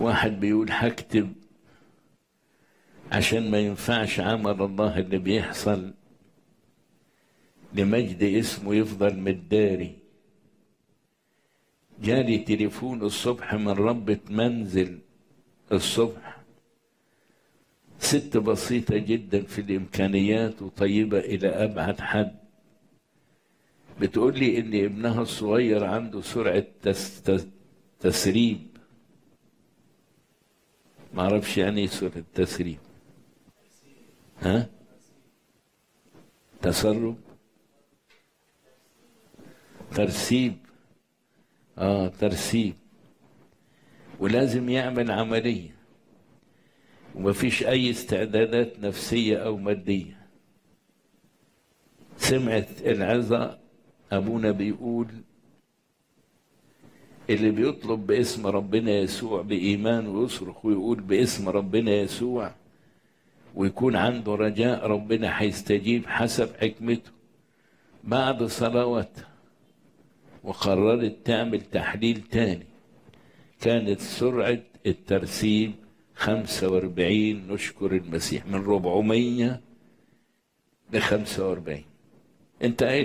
واحد بيقول هكتب عشان ما ينفعش عمل الله اللي بيحصل لمجد اسمه يفضل متداري جالي تليفون الصبح من ربة منزل الصبح ست بسيطة جدا في الإمكانيات وطيبة إلى أبعد حد بتقول لي إن ابنها الصغير عنده سرعة تس تس تسريب معرفش يعني ايه سرعة تسريب ها تسرب ترسيب اه ترسيب ولازم يعمل عملية ومفيش أي استعدادات نفسية أو مادية سمعت العظة أبونا بيقول اللي بيطلب باسم ربنا يسوع بإيمان ويصرخ ويقول باسم ربنا يسوع ويكون عنده رجاء ربنا هيستجيب حسب حكمته بعد صلواتها وقررت تعمل تحليل تاني كانت سرعة الترسيب 45 نشكر المسيح من 400 ل 45 انت